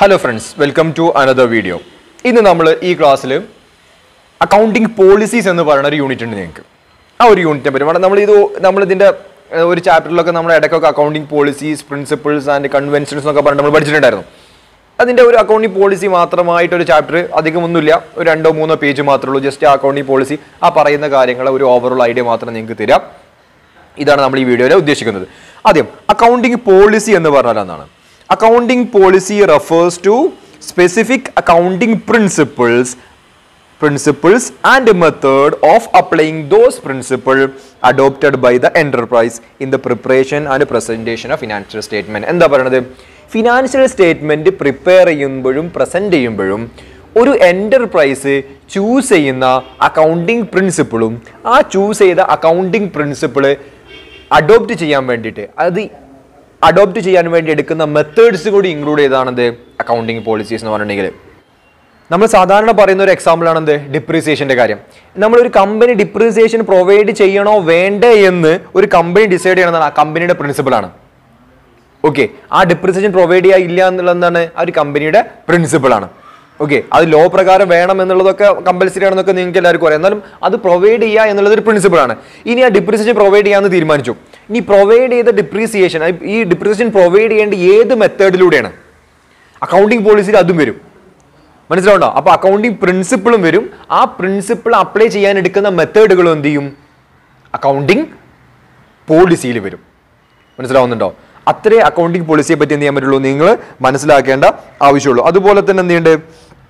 hello friends welcome to another video ഇന്ന് നമ്മൾ ഈ ക്ലാസ്സിൽ അക്കൗണ്ടിങ് പോളിസീസ് എന്ന് പറയുന്ന ഒരു യൂണിറ്റ് ഉണ്ട് നിങ്ങൾക്ക് ആ ഒരു യൂണിറ്റിനെ പറ്റി നമ്മൾ ഇത് നമ്മൾ ഇതിൻ്റെ ഒരു ചാപ്റ്ററിലൊക്കെ നമ്മൾ ഇടയ്ക്കൊക്കെ accounting policies principles and conventions എന്നൊക്കെ പറഞ്ഞ് നമ്മൾ പഠിച്ചിട്ടുണ്ടായിരുന്നു അതിൻ്റെ ഒരു അക്കൗണ്ടിങ് പോളിസി മാത്രമായിട്ട് ഒരു ചാപ്റ്റർ അധികമൊന്നുമില്ല ഒരു രണ്ടോ മൂന്നോ പേജ് മാത്രമേ ഉള്ളൂ ജസ്റ്റ് ആ അക്കൗണ്ടിങ് പോളിസി ആ പറയുന്ന കാര്യങ്ങൾ ഒരു ഓവറോൾ ഐഡിയ മാത്രം നിങ്ങൾക്ക് തരാം ഇതാണ് നമ്മൾ ഈ വീഡിയോയിൽ ഉദ്ദേശിക്കുന്നത് ആദ്യം അക്കൗണ്ടിങ് പോളിസി എന്ന് പറഞ്ഞാൽ എന്താണ് accounting policy refers to specific accounting principles principles and method of applying those principles adopted by the enterprise in the preparation and presentation of financial statement എന്താ പറയണത് ഫിനാൻഷ്യൽ സ്റ്റേറ്റ്മെന്റ് പ്രിപ്പയർ ചെയ്യുമ്പോഴും present ചെയ്യുമ്പോഴും ഒരു enterprise choose ചെയ്യുന്ന accounting പ്രിൻസിപ്പിളും ആ choose ചെയ്ത accounting principal adopt ചെയ്യാൻ വേണ്ടിയിട്ട് അത് അഡോപ്റ്റ് ചെയ്യാൻ വേണ്ടി എടുക്കുന്ന മെത്തേഡ്സ് കൂടി ഇൻക്ലൂഡ് ചെയ്താണെന്ത് അക്കൗണ്ടിങ് പോളിസീസ് എന്ന് പറഞ്ഞിട്ടുണ്ടെങ്കിൽ നമ്മൾ സാധാരണ പറയുന്ന ഒരു എക്സാമ്പിൾ ആണ് എന്ത് ഡിപ്രീസിയേഷന്റെ കാര്യം നമ്മൾ ഒരു കമ്പനി ഡിപ്രീസിയേഷൻ പ്രൊവൈഡ് ചെയ്യണോ വേണ്ടേ എന്ന് ഒരു കമ്പനി ഡിസൈഡ് ചെയ്യണമെന്നാണ് ആ കമ്പനിയുടെ പ്രിൻസിപ്പിൾ ആണ് ഓക്കെ ആ ഡിപ്രീസിയേഷൻ പ്രൊവൈഡ് ചെയ്യുക ഇല്ല എന്നുള്ളത് എന്താണ് ആ ഒരു കമ്പനിയുടെ പ്രിൻസിപ്പിൾ ആണ് ഓക്കെ അത് ലോ പ്രകാരം വേണം എന്നുള്ളതൊക്കെ കമ്പൽസറി ആണെന്നൊക്കെ നിങ്ങൾക്ക് എല്ലാവർക്കും അറിയാം എന്നാലും അത് പ്രൊവൈഡ് ചെയ്യുക എന്നുള്ളത് ഒരു പ്രിൻസിപ്പിൾ ആണ് ഇനി ആ ഡിപ്രീസിയേഷൻ പ്രൊവൈഡ് ചെയ്യാമെന്ന് തീരുമാനിച്ചു ഇനി പ്രൊവൈഡ് ചെയ്ത ഡിപ്രീസിയേഷൻ ഈ ഡിപ്രീസിയേഷൻ പ്രൊവൈഡ് ചെയ്യേണ്ട ഏത് മെത്തേഡിലൂടെയാണ് അക്കൗണ്ടിങ് പോളിസിയിൽ അതും വരും മനസ്സിലാവുണ്ടോ അപ്പൊ അക്കൗണ്ടിങ് പ്രിൻസിപ്പിളും വരും ആ പ്രിൻസിപ്പിൾ അപ്ലൈ ചെയ്യാൻ എടുക്കുന്ന മെത്തേഡുകളും എന്ത് ചെയ്യും അക്കൗണ്ടിങ് പോളിസിയിൽ വരും മനസ്സിലാവുന്നുണ്ടോ അത്രേ അക്കൗണ്ടിങ് പോളിസിയെ പറ്റി എന്ത് ചെയ്യാൻ പറ്റുള്ളൂ നിങ്ങൾ മനസ്സിലാക്കേണ്ട ആവശ്യമുള്ളൂ അതുപോലെ തന്നെ എന്ത് ചെയ്യണ്ടേ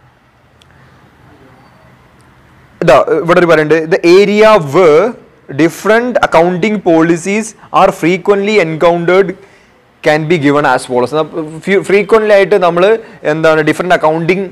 ഇതാ ഇവിടെ ഒരു പറയുന്നുണ്ട് the area where different accounting policies are frequently encountered can be given as follows frequently ആയിട്ട് നമ്മൾ എന്താണ് ഡിഫറെന്റ് അക്കൗണ്ടിങ്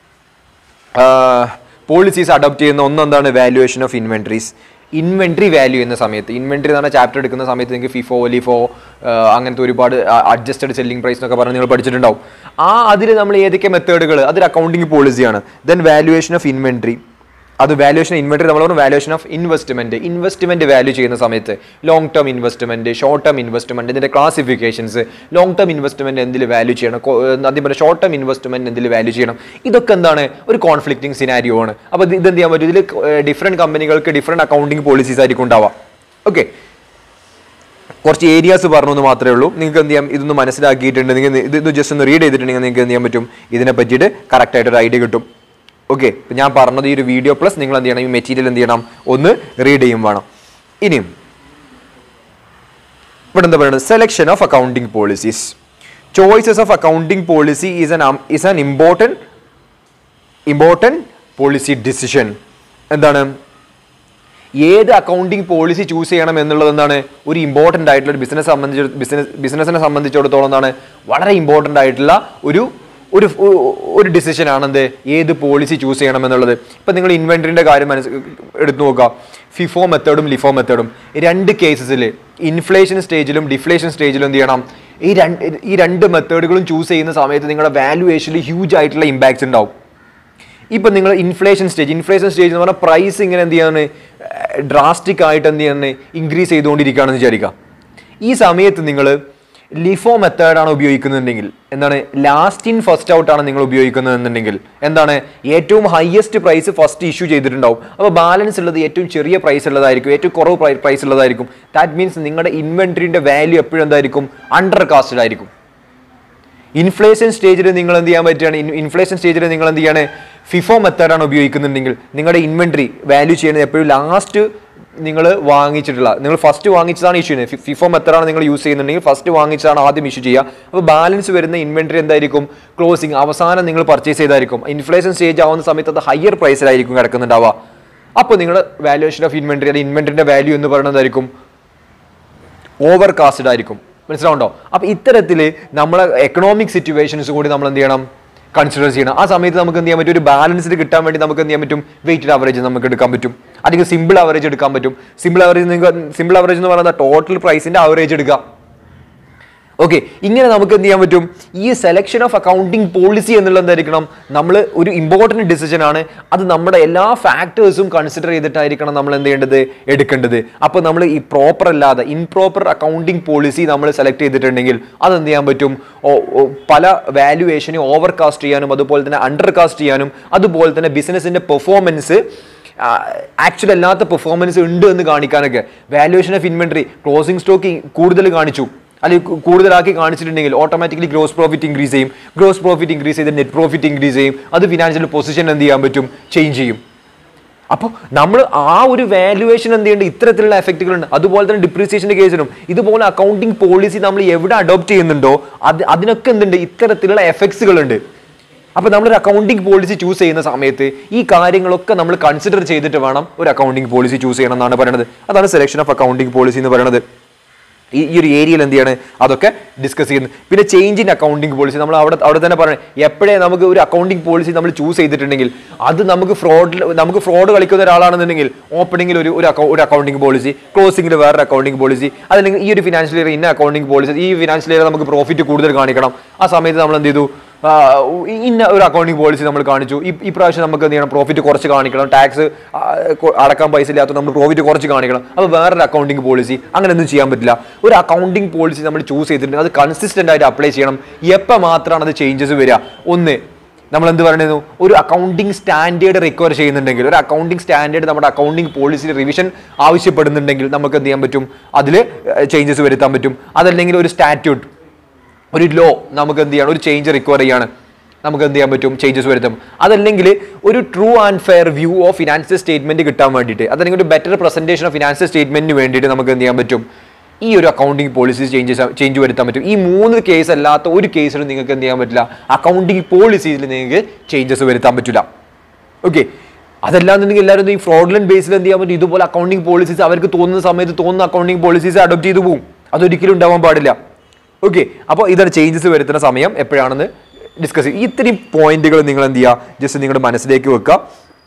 പോളിസീസ് അഡോപ്റ്റ് ചെയ്യുന്ന ഒന്ന് എന്താണ് valuation of inventories inventory value എന്ന സമയത്ത് ഇൻവെൻട്രി എന്ന് പറഞ്ഞ ചാപ്റ്റർ എടുക്കുന്ന സമയത്ത് നിങ്ങൾക്ക് ഫിഫോ ലിഫോ അങ്ങനത്തെ ഒരുപാട് അഡ്ജസ്റ്റഡ് സെല്ലിംഗ് പ്രൈസ് എന്നൊക്കെ പറഞ്ഞ് നിങ്ങൾ പഠിച്ചിട്ടുണ്ടാവും ആ അതിൽ നമ്മൾ ഏതൊക്കെ മെത്തേഡുകൾ അതൊരു അക്കൗണ്ടിങ് പോളിസിയാണ് ദെൻ വാല്യുവേഷൻ ഓഫ് ഇൻവെൻട്രി അത് വാല്യുവേഷൻ ഇൻവെന്ററി നമ്മൾ പറഞ്ഞു valuation of investment investment value ചെയ്യുന്ന സമയത്ത് long term investment short term investment ഇതിന്റെ ക്ലാസിഫിക്കേഷൻസ് ലോങ് ടേം ഇൻവെസ്റ്റ്മെന്റ് എന്തിൽ വാല്യൂ ചെയ്യണം അതേപോലെ ഷോർട്ട് ടേം ഇൻവെസ്റ്റ്മെന്റ് എന്തിൽ വാല്യൂ ചെയ്യണം ഇതൊക്കെ എന്താണ് ഒരു കോൺഫ്ലിക്റ്റിംഗ് സിനാരിയോ ആണ് അപ്പോൾ ഇത് എന്ത് ചെയ്യാൻ പറ്റും ഇതിൽ ഡിഫറെന്റ് കമ്പനികൾക്ക് ഡിഫറെന്റ് അക്കൗണ്ടിങ് പോളിസീസ് ആയിരിക്കും ഉണ്ടാവുക ഓക്കെ കുറച്ച് ഏരിയാസ് പറഞ്ഞു എന്ന് മാത്രമേ ഉള്ളൂ നിങ്ങൾക്ക് എന്ത് ചെയ്യാം ഇതൊന്ന് മനസ്സിലാക്കിയിട്ടുണ്ട് നിങ്ങൾ ഇത് ജസ്റ്റ് ഒന്ന് റീഡ് ചെയ്തിട്ടുണ്ടെങ്കിൽ നിങ്ങൾക്ക് എന്ത് ചെയ്യാൻ പറ്റും ഇതിനെ പറ്റിയിട്ട് കറക്റ്റ് ആയിട്ട് ഒരു ഐഡിയ കിട്ടും ഓക്കെ ഞാൻ പറഞ്ഞത് ഈ ഒരു വീഡിയോ പ്ലസ് നിങ്ങൾ എന്ത് ചെയ്യണം ഈ മെറ്റീരിയൽ എന്ത് ചെയ്യണം ഒന്ന് റീഡ് ചെയ്യും വേണം ഇനിയും ഇവിടെ എന്താ പറയുന്നത് selection of accounting policies choices of accounting policy is an is an important important policy decision എന്താണ് ഏത് അക്കൗണ്ടിങ് പോളിസി ചൂസ് ചെയ്യണം എന്നുള്ളത് എന്താണ് ഒരു ഇമ്പോർട്ടൻ്റ് ആയിട്ടുള്ള ഒരു ബിസിനസ് സംബന്ധിച്ച് ബിസിനസ് ബിസിനസ്സിനെ സംബന്ധിച്ചിടത്തോളം എന്താണ് വളരെ ഇമ്പോർട്ടൻ്റ് ആയിട്ടുള്ള ഒരു ഒരു ഒരു ഡിസിഷൻ ആണെന്ത് ഏത് പോളിസി ചൂസ് ചെയ്യണം എന്നുള്ളത് ഇപ്പം നിങ്ങൾ ഇൻവെൻട്രിൻ്റെ കാര്യം മനസ്സ് എടുത്തു നോക്കുക ഫിഫോ മെത്തേഡും ലിഫോ മെത്തേഡും രണ്ട് കേസസിൽ ഇൻഫ്ലേഷൻ സ്റ്റേജിലും ഡിഫ്ലേഷൻ സ്റ്റേജിലും എന്ത് ചെയ്യണം ഈ രണ്ട് ഈ രണ്ട് മെത്തേഡുകളും ചൂസ് ചെയ്യുന്ന സമയത്ത് നിങ്ങളുടെ വാല്യുവേഷനിൽ ഹ്യൂജ് ആയിട്ടുള്ള ഇമ്പാക്ട്സ് ഉണ്ടാവും ഇപ്പം നിങ്ങൾ ഇൻഫ്ലേഷൻ സ്റ്റേജ് ഇൻഫ്ലേഷൻ സ്റ്റേജ് എന്ന് പറഞ്ഞാൽ പ്രൈസ് ഇങ്ങനെ എന്ത് ചെയ്യാണ് ഡ്രാസ്റ്റിക് ആയിട്ട് എന്ത് ചെയ്യാണ് ഇൻക്രീസ് ചെയ്തുകൊണ്ടിരിക്കുകയാണെന്ന് വിചാരിക്കുക ഈ സമയത്ത് നിങ്ങൾ ലിഫോ മെത്തേഡാണ് ഉപയോഗിക്കുന്നുണ്ടെങ്കിൽ എന്താണ് ലാസ്റ്റ് ഇൻ ഫസ്റ്റ് ഔട്ട് ആണ് നിങ്ങൾ ഉപയോഗിക്കുന്നതെന്നുണ്ടെങ്കിൽ എന്താണ് ഏറ്റവും ഹയസ്റ്റ് പ്രൈസ് ഫസ്റ്റ് ഇഷ്യൂ ചെയ്തിട്ടുണ്ടാവും അപ്പോൾ ബാലൻസ് ഉള്ളത് ഏറ്റവും ചെറിയ പ്രൈസ് ഉള്ളതായിരിക്കും ഏറ്റവും കുറവ് പ്രൈസ് ഉള്ളതായിരിക്കും ദാറ്റ് മീൻസ് നിങ്ങളുടെ ഇൻവെൻട്രിന്റെ വാല്യൂ എപ്പോഴും എന്തായിരിക്കും അണ്ടർ കാസ്റ്റഡ് ആയിരിക്കും ഇൻഫ്ലേഷൻ സ്റ്റേജിൽ നിങ്ങൾ എന്ത് ചെയ്യാൻ പറ്റുകയാണ് ഇൻഫ്ലേഷൻ സ്റ്റേജിൽ നിങ്ങൾ എന്ത് ചെയ്യാണ് ഫിഫോ മെത്തേഡാണ് ഉപയോഗിക്കുന്നുണ്ടെങ്കിൽ നിങ്ങളുടെ ഇൻവെൻട്രി വാല്യൂ ചെയ്യുന്നത് എപ്പോഴും ലാസ്റ്റ് നിങ്ങൾ വാങ്ങിച്ചിട്ടുള്ള നിങ്ങൾ ഫസ്റ്റ് വാങ്ങിച്ചതാണ് ഇഷ്യൂ ചെയ്യുന്നത് ഫിഫോ മെത്തേഡാണ് നിങ്ങൾ യൂസ് ചെയ്യുന്നുണ്ടെങ്കിൽ ഫസ്റ്റ് വാങ്ങിച്ചതാണ് ആദ്യം ഇഷ്യൂ ചെയ്യുക അപ്പോൾ ബാലൻസ് വരുന്ന ഇൻവെൻട്രി എന്തായിരിക്കും ക്ലോസിങ് അവസാനം നിങ്ങൾ പർച്ചേസ് ചെയ്തായിരിക്കും ഇൻഫ്ലേഷൻ സ്റ്റേജ് ആവുന്ന സമയത്ത് അത് ഹയർ പ്രൈസിലായിരിക്കും കിടക്കുന്നുണ്ടാവുക അപ്പോൾ നിങ്ങൾ വാല്യുവേഷൻ ഓഫ് ഇൻവെൻട്രി അല്ലെങ്കിൽ ഇൻവെൻട്രിന്റെ വാല്യൂ എന്ന് പറയുന്നതായിരിക്കും ഓവർ കാസ്റ്റഡ് ആയിരിക്കും മനസ്സിലാവുണ്ടോ അപ്പോൾ ഇത്തരത്തിൽ നമ്മളെ എക്കണോമിക് സിറ്റുവേഷൻസ് കൂടി നമ്മൾ എന്ത് ചെയ്യണം കൺസിഡർ ചെയ്യണം ആ സമയത്ത് നമുക്ക് എന്ത് ചെയ്യാൻ പറ്റും ഒരു ബാലൻസ്ഡ് കിട്ടാൻ വേണ്ടി നമുക്ക് എന്ത് ചെയ്യാൻ പറ്റും വെയിറ്റഡ് ആവറേജ് നമുക്ക് എടുക്കാൻ പറ്റും അല്ലെങ്കിൽ സിമ്പിൾ ആവറേജ് എടുക്കാൻ പറ്റും സിമ്പിൾ ആവറേജ് നിങ്ങൾക്ക് സിമ്പിൾ ആവറേജ് എന്ന് പറയുന്നത് ടോട്ടൽ പ്രൈസിന്റെ ആവറേജ് എടുക്കുക ഓക്കെ ഇങ്ങനെ നമുക്ക് എന്ത് ചെയ്യാൻ പറ്റും ഈ സെലക്ഷൻ ഓഫ് അക്കൗണ്ടിങ് പോളിസി എന്നുള്ളത് എന്തായിരിക്കണം നമ്മൾ ഒരു ഇമ്പോർട്ടൻറ്റ് ഡിസിഷൻ ആണ് അത് നമ്മുടെ എല്ലാ ഫാക്ടേഴ്സും കൺസിഡർ ചെയ്തിട്ടായിരിക്കണം നമ്മൾ എന്ത് ചെയ്യേണ്ടത് എടുക്കേണ്ടത് അപ്പോൾ നമ്മൾ ഈ പ്രോപ്പർ അല്ലാതെ ഇൻപ്രോപ്പർ അക്കൗണ്ടിങ് പോളിസി നമ്മൾ സെലക്ട് ചെയ്തിട്ടുണ്ടെങ്കിൽ അത് എന്ത് ചെയ്യാൻ പറ്റും ഓ- ഓ- പല വാല്യുവേഷനെ ഓവർ കാസ്റ്റ് ചെയ്യാനും അതുപോലെ തന്നെ അണ്ടർ കാസ്റ്റ് ചെയ്യാനും അതുപോലെ തന്നെ ബിസിനസിന്റെ പെർഫോമൻസ് ആക്ച്വൽ അല്ലാത്ത പെർഫോമൻസ് ഉണ്ട് എന്ന് കാണിക്കാനൊക്കെ valuation of inventory closing stock കൂടുതൽ കാണിച്ചു അല്ലെങ്കിൽ കു- കൂടുതലാക്കി കാണിച്ചിട്ടുണ്ടെങ്കിൽ ഓട്ടോമാറ്റിക്കലി ഗ്രോസ് പ്രോഫിറ്റ് ഇൻക്രീസ് ചെയ്യും ഗ്രോസ് പ്രോഫിറ്റ് ഇൻക്രീസ് ചെയ്ത് നെറ്റ് പ്രോഫിറ്റ് ഇൻക്രീസ് ചെയ്യും അത് ഫിനാൻഷ്യൽ പൊസിഷൻ എന്ത് ചെയ്യാൻ പറ്റും ചേഞ്ച് ചെയ്യും അപ്പോൾ നമ്മൾ ആ ഒരു വാല്യുവേഷൻ എന്ത് ചെയ്യേണ്ടത് ഇത്തരത്തിലുള്ള എഫക്റ്റുകളുണ്ട് അതുപോലെ തന്നെ ഡിപ്രീസിയേഷൻ്റെ കേസിലും ഇതുപോലെ അക്കൗണ്ടിങ് പോളിസി നമ്മൾ എവിടെ അഡോപ്റ്റ് ചെയ്യുന്നുണ്ടോ അത് അതിനൊക്കെ എന്തുണ്ട് ഇത്തരത്തിലുള്ള എഫക്ട്സുകളുണ്ട് അപ്പോൾ നമ്മളൊരു അക്കൗണ്ടിങ് പോളിസി ചൂസ് ചെയ്യുന്ന സമയത്ത് ഈ കാര്യങ്ങളൊക്കെ നമ്മൾ കൺസിഡർ ചെയ്തിട്ട് വേണം ഒരു അക്കൗണ്ടിങ് പോളിസി ചൂസ് ചെയ്യണം എന്നാണ് പറയുന്നത് അതാണ് സെലക്ഷൻ ഓഫ് അക്കൗണ്ടിങ് പോളിസി എന്ന് പറയുന്നത് ഈ ഈ ഒരു ഏരിയയിൽ എന്ത് ചെയ്യാണ് അതൊക്കെ ഡിസ്കസ് ചെയ്യുന്നത് പിന്നെ ചേഞ്ച് ഇൻ അക്കൗണ്ടിങ് പോളിസി നമ്മൾ അവിടെ അവിടെ തന്നെ പറയണം എപ്പോഴേ നമുക്ക് ഒരു അക്കൗണ്ടിങ് പോളിസി നമ്മൾ ചൂസ് ചെയ്തിട്ടുണ്ടെങ്കിൽ അത് നമുക്ക് ഫ്രോഡിൽ നമുക്ക് ഫ്രോഡ് കളിക്കുന്ന ഒരാളാണെന്നുണ്ടെങ്കിൽ ഓപ്പണിംഗിൽ ഒരു ഒരു account- ഒരു അക്കൗണ്ടിങ് പോളിസി ക്ലോസിംഗിൽ വേറൊരു അക്കൗണ്ടിങ് പോളിസി അതല്ലെങ്കിൽ ഈ ഒരു ഫിനാൻഷ്യൽ ഇയർ ഇന്ന അക്കൗണ്ടിങ് പോളിസി ഈ ഫിനാൻഷ്യൽ ഇയർ നമുക്ക് പ്രോഫിറ്റ് കൂടുതൽ കാണിക്കണം ആ സമയത്ത് നമ്മൾ എന്ത് ചെയ്തു ആ, ഇന്ന ഒരു അക്കൗണ്ടിങ് പോളിസി നമ്മൾ കാണിച്ചു ഈ ഈ പ്രാവശ്യം നമുക്ക് എന്ത് ചെയ്യണം പ്രോഫിറ്റ് കുറച്ച് കാണിക്കണം ടാക്സ് അടക്കാൻ പൈസ ഇല്ലാത്ത നമ്മൾ പ്രോഫിറ്റ് കുറച്ച് കാണിക്കണം അപ്പോൾ വേറൊരു അക്കൗണ്ടിങ് പോളിസി അങ്ങനെ ഒന്നും ചെയ്യാൻ പറ്റില്ല ഒരു അക്കൗണ്ടിങ് പോളിസി നമ്മൾ ചൂസ് ചെയ്തിട്ടുണ്ടെങ്കിൽ അത് കൺസിസ്റ്റന്റ് ആയിട്ട് അപ്ലൈ ചെയ്യണം എപ്പോൾ മാത്രമാണ് അത് ചേഞ്ചസ് വരിക ഒന്ന് നമ്മൾ എന്ത് പറയുന്നു ഒരു അക്കൗണ്ടിങ് സ്റ്റാൻഡേർഡ് റിക്വയർ ചെയ്യുന്നുണ്ടെങ്കിൽ ഒരു അക്കൗണ്ടിങ് സ്റ്റാൻഡേർഡ് നമ്മുടെ അക്കൗണ്ടിങ് പോളിസി റിവിഷൻ ആവശ്യപ്പെടുന്നുണ്ടെങ്കിൽ നമുക്ക് എന്ത് ചെയ്യാൻ പറ്റും അതിൽ ചേഞ്ചസ് വരുത്താൻ പറ്റും അതല്ലെങ്കിൽ ഒരു സ്റ്റാറ്റ്യൂട്ട് ഒരു ലോ നമുക്ക് എന്ത് ചെയ്യണം ഒരു ചേഞ്ച് റിക്വയർ ചെയ്യാണ് നമുക്ക് എന്ത് ചെയ്യാൻ പറ്റും ചേഞ്ചസ് വരുത്തും അതല്ലെങ്കിൽ ഒരു true and fair view of financial statement കിട്ടാൻ വേണ്ടിയിട്ട് അതല്ലെങ്കിൽ ഒരു ബെറ്റർ പ്രസന്റേഷൻ ഓഫ് ഫിനാൻഷ്യൽ സ്റ്റേറ്റ്മെന്റിന് വേണ്ടിയിട്ട് നമുക്ക് എന്ത് ചെയ്യാൻ പറ്റും ഈ ഒരു അക്കൗണ്ടിങ് പോളിസീസ് ചേഞ്ചസ് ചേഞ്ച് വരുത്താൻ പറ്റും ഈ മൂന്ന് കേസ് അല്ലാത്ത ഒരു കേസിലും നിങ്ങൾക്ക് എന്ത് ചെയ്യാൻ പറ്റില്ല അക്കൗണ്ടിങ് പോളിസീസിൽ നിങ്ങൾക്ക് ചേഞ്ചസ് വരുത്താൻ പറ്റില്ല ഓക്കെ അതല്ലാന്നുണ്ടെങ്കിൽ എല്ലാവരും ഈ ഫ്രോഡ്ലൻ ബേസിൽ എന്ത് ചെയ്യാൻ പറ്റും ഇതുപോലെ അക്കൗണ്ടിങ് പോളിസീസ് അവർക്ക് തോന്നുന്ന സമയത്ത് തോന്നുന്ന അക്കൗണ്ടിങ് പോളിസീസ് അഡോപ്റ്റ് ചെയ്തു പോകും അതൊരിക്കലും ഉണ്ടാവാൻ പാടില്ല ഓക്കെ അപ്പോൾ ഇതാണ് ചേഞ്ചസ് വരുത്തുന്ന സമയം എപ്പോഴാണെന്ന് ഡിസ്കസ് ചെയ്യും ഇത്രയും പോയിന്റുകൾ നിങ്ങൾ എന്ത് ചെയ്യുക ജസ്റ്റ് നിങ്ങളുടെ മനസ്സിലേക്ക് വെക്കുക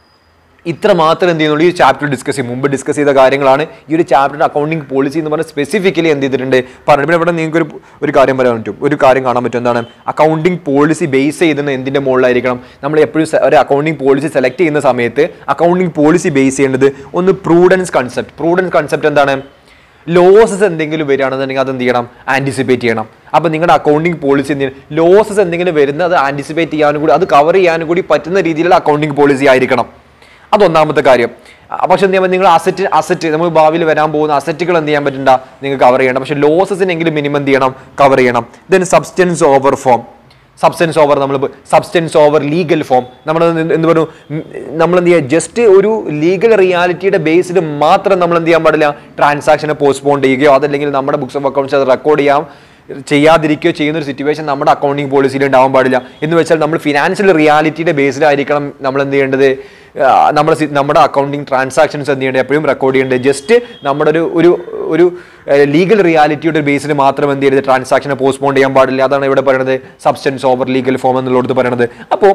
ഇത്ര മാത്രം എന്ത് ചെയ്യുന്നുള്ളൂ ഈ ചാപ്റ്റർ ഡിസ്കസ് ചെയ്യും മുമ്പ് ഡിസ്കസ് ചെയ്ത കാര്യങ്ങളാണ് ഈ ഒരു ചാപ്റ്റർ അക്കൗണ്ടിങ് പോളിസി എന്ന് പറഞ്ഞാൽ സ്പെസിഫിക്കലി എന്ത് ചെയ്തിട്ടുണ്ട് പറഞ്ഞു പിന്നെ ഇവിടെ നിങ്ങൾക്ക് ഒരു ഒരു കാര്യം പറയാൻ പറ്റും ഒരു കാര്യം കാണാൻ പറ്റും എന്താണ് അക്കൗണ്ടിങ് പോളിസി ബേസ് ചെയ്യുന്നത് എന്തിന്റെ മുകളിലായിരിക്കണം നമ്മൾ എപ്പോഴും സെ- ഒരു അക്കൗണ്ടിങ് പോളിസി സെലക്ട് ചെയ്യുന്ന സമയത്ത് അക്കൗണ്ടിങ് പോളിസി ബേസ് ചെയ്യേണ്ടത് ഒന്ന് പ്രൂഡൻസ് കൺസെപ്റ്റ് പ്രൂഡൻസ് കൺസെപ്റ്റ് എന്താണ് ലോസസ് എന്തെങ്കിലും വരികയാണെന്നുണ്ടെങ്കിൽ അത് എന്ത് ചെയ്യണം ആൻറ്റിസിപ്പേറ്റ് ചെയ്യണം അപ്പോൾ നിങ്ങളുടെ അക്കൗണ്ടിങ് പോളിസി എന്ത് ചെയ്യണം ലോസസ് എന്തെങ്കിലും വരുന്നത് അത് ആൻറ്റിസിപ്പേറ്റ് ചെയ്യാനും കൂടി അത് കവർ ചെയ്യാനും കൂടി പറ്റുന്ന രീതിയിലുള്ള അക്കൗണ്ടിങ് പോളിസി ആയിരിക്കണം അതൊന്നാമത്തെ കാര്യം ആ, പക്ഷെ എന്ത് ചെയ്യാൻ നിങ്ങൾ അസറ്റ് അസറ്റ് നമുക്ക് ഭാവിയിൽ വരാൻ പോകുന്ന അസറ്റുകൾ എന്ത് ചെയ്യാൻ പറ്റണ്ട നിങ്ങൾക്ക് കവർ ചെയ്യണം പക്ഷെ ലോസസിനെങ്കിലും മിനിമം എന്ത് ചെയ്യണം കവർ ചെയ്യണം then substance over form substance over നമ്മൾ സബ്സ്റ്റൻസ് ഓവർ ലീഗൽ ഫോം നമ്മൾ എന്ത് പറഞ്ഞു നമ്മൾ എന്ത് ചെയ്യുക ജസ്റ്റ് ഒരു ലീഗൽ റിയാലിറ്റിയുടെ ബേസിൽ മാത്രം നമ്മൾ എന്ത് ചെയ്യാൻ പാടില്ല ട്രാൻസാക്ഷനെ പോസ്റ്റ്പോൺ ചെയ്യുകയോ അതല്ലെങ്കിൽ നമ്മുടെ ബുക്സ് ഓഫ് അക്കൗണ്ട്സ് അത് റെക്കോർഡ് ചെയ്യാം ചെയ്യാതിരിക്കുകയോ ചെയ്യുന്ന ഒരു സിറ്റുവേഷൻ നമ്മുടെ അക്കൗണ്ടിങ് പോളിസിയിൽ ഉണ്ടാവാൻ പാടില്ല എന്ന് വെച്ചാൽ നമ്മൾ ഫിനാൻഷ്യൽ റിയാലിറ്റിയുടെ ബേസിലായിരിക്കണം നമ്മൾ എന്ത് ചെയ്യേണ്ടത് ആ, നമ്മുടെ സി- നമ്മുടെ അക്കൗണ്ടിങ് ട്രാൻസാക്ഷൻസ് എന്ത് ചെയ്യേണ്ടത് എപ്പോഴും റെക്കോർഡ് ചെയ്യേണ്ടത് ജസ്റ്റ് നമ്മുടെ ഒരു ഒരു ഒരു ലീഗൽ റിയാലിറ്റിയുടെ ബേസിൽ മാത്രം എന്ത് ചെയ്യരുത് ട്രാൻസാക്ഷനെ പോസ്റ്റ്പോൺ ചെയ്യാൻ പാടില്ല അതാണ് ഇവിടെ പറയുന്നത് സബ്സ്റ്റൻസ് ഓവർ ലീഗൽ ഫോം എന്നുള്ളത് പറയുന്നത് അപ്പോൾ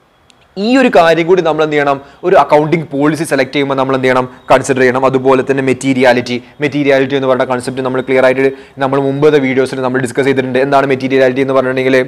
ഈ ഒരു കാര്യം കൂടി നമ്മൾ എന്ത് ചെയ്യണം ഒരു അക്കൗണ്ടിങ് പോളിസി സെലക്ട് ചെയ്യുമ്പോൾ നമ്മൾ എന്ത് ചെയ്യണം കൺസിഡർ ചെയ്യണം അതുപോലെ തന്നെ മെറ്റീരിയാലിറ്റി മെറ്റീരിയാലിറ്റി എന്ന് പറഞ്ഞ കൺസെപ്റ്റ് നമ്മൾ ക്ലിയർ ആയിട്ട് നമ്മൾ മുമ്പത്തെ വീഡിയോസിൽ നമ്മൾ ഡിസ്കസ് ചെയ്തിട്ടുണ്ട് എന്താണ് മെറ്റീരിയാലിറ്റി എന്ന് പറഞ്ഞിട്ടുണ്ടെങ്കിൽ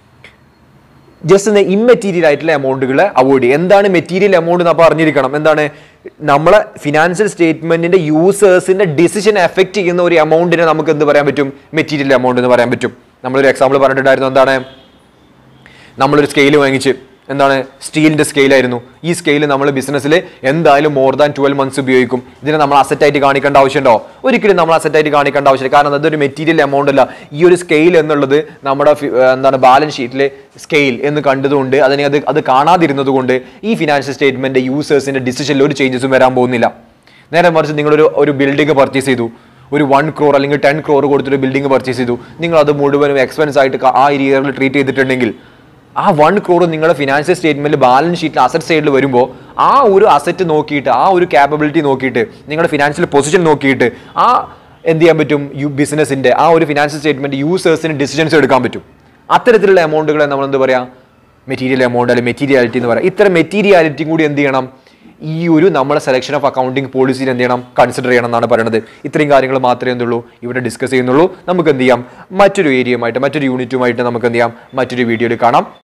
ജസ്റ്റ് ഇമ്മെറ്റീരിയൽ ആയിട്ടുള്ള എമൗണ്ടുകളെ അവോയ്ഡ് ചെയ്യുക എന്താണ് മെറ്റീരിയൽ എമൗണ്ട് എന്ന് അപ്പോൾ അറിഞ്ഞിരിക്കണം എന്താണ് നമ്മളെ ഫിനാൻഷ്യൽ സ്റ്റേറ്റ്മെന്റിന്റെ യൂസേഴ്സിന്റെ ഡിസിഷൻ എഫക്ട് ചെയ്യുന്ന ഒരു എമൗണ്ടിനെ നമുക്ക് എന്ത് പറയാൻ പറ്റും മെറ്റീരിയൽ എമൗണ്ട് എന്ന് പറയാൻ പറ്റും നമ്മളൊരു എക്സാമ്പിൾ പറഞ്ഞിട്ടുണ്ടായിരുന്നു എന്താണ് നമ്മളൊരു സ്കെയിൽ വാങ്ങിച്ച് എന്താണ് സ്റ്റീലിന്റെ സ്കെയിലായിരുന്നു ഈ സ്കെയിൽ നമ്മൾ ബിസിനസ്സിൽ എന്തായാലും മോർ ദാൻ ട്വൽവ് മന്ത്സ് ഉപയോഗിക്കും ഇതിനെ നമ്മൾ asset ആയിട്ട് കാണിക്കേണ്ട ആവശ്യമുണ്ടോ ഒരിക്കലും നമ്മൾ asset ആയിട്ട് കാണിക്കേണ്ട ആവശ്യമില്ല കാരണം അതൊരു മെറ്റീരിയൽ എമൗണ്ട് അല്ല ഈ ഒരു സ്കെയിൽ എന്നുള്ളത് നമ്മുടെ ഫി- ഏർ എന്താണ് ബാലൻസ് ഷീറ്റിലെ സ്കെയിൽ എന്ന് കണ്ടതുകൊണ്ട് അതിനെ അത് അത് കാണാതിരുന്നത് കൊണ്ട് ഈ ഫിനാൻഷ്യൽ സ്റ്റേറ്റ്മെന്റ് യൂസേഴ്സിന്റെ ഡിസിഷനിൽ ഒരു ചേഞ്ചസും വരാൻ പോകുന്നില്ല നേരെ മറിച്ച് നിങ്ങളൊരു ഒരു ബിൽഡിംഗ് പർച്ചേസ് ചെയ്തു ഒരു വൺ ക്രോർ അല്ലെങ്കിൽ ടെൻ ക്രോർ കൊടുത്തൊരു ബിൽഡിംഗ് പർച്ചേസ് ചെയ്തു നിങ്ങൾ അത് മുഴുവനും എക്സ്പെൻസ് ആയിട്ട് ക- ആ ഇയറിൽ ട്രീറ്റ് ചെയ്തിട്ടുണ്ടെങ്കിൽ ആ വൺ ക്രോർ നിങ്ങളുടെ ഫിനാൻഷ്യൽ സ്റ്റേറ്റ്മെന്റ് ബാലൻസ് ഷീറ്റിൽ അസറ്റ് സൈഡിൽ വരുമ്പോൾ ആ ഒരു അസറ്റ് നോക്കിയിട്ട് ആ ഒരു ക്യാപ്പബിലിറ്റി നോക്കിയിട്ട് നിങ്ങളുടെ ഫിനാൻഷ്യൽ പൊസിഷൻ നോക്കിയിട്ട് ആ എന്ത് ചെയ്യാൻ പറ്റും യു ബിസിനസിന്റെ ആ ഒരു ഫിനാൻഷ്യൽ സ്റ്റേറ്റ്മെന്റ് യൂസേഴ്സിന് ഡിസിഷൻസ് എടുക്കാൻ പറ്റും അത്തരത്തിലുള്ള എമൗണ്ടുകളെ നമ്മൾ എന്ത് പറയാം മെറ്റീരിയൽ എമൗണ്ട് അല്ലെങ്കിൽ മെറ്റീരിയാലിറ്റി എന്ന് പറയാം ഇത്തരം മെറ്റീരിയാലിറ്റിയും കൂടി എന്ത് ചെയ്യണം ഈ ഒരു നമ്മുടെ സെലക്ഷൻ ഓഫ് അക്കൗണ്ടിങ് പോളിസിയിൽ എന്ത് ചെയ്യണം കൺസിഡർ ചെയ്യണം എന്നാണ് പറയുന്നത് ഇത്രയും കാര്യങ്ങൾ മാത്രമേ എന്തുള്ളൂ ഇവിടെ ഡിസ്കസ് ചെയ്യുന്നുള്ളൂ നമുക്ക് എന്ത് ചെയ്യാം മറ്റൊരു ഏരിയയുമായിട്ട് മറ്റൊരു യൂണിറ്റുമായിട്ട് നമുക്ക് എന്ത് ചെയ്യാം മറ്റൊരു വീഡിയോയിൽ കാണാം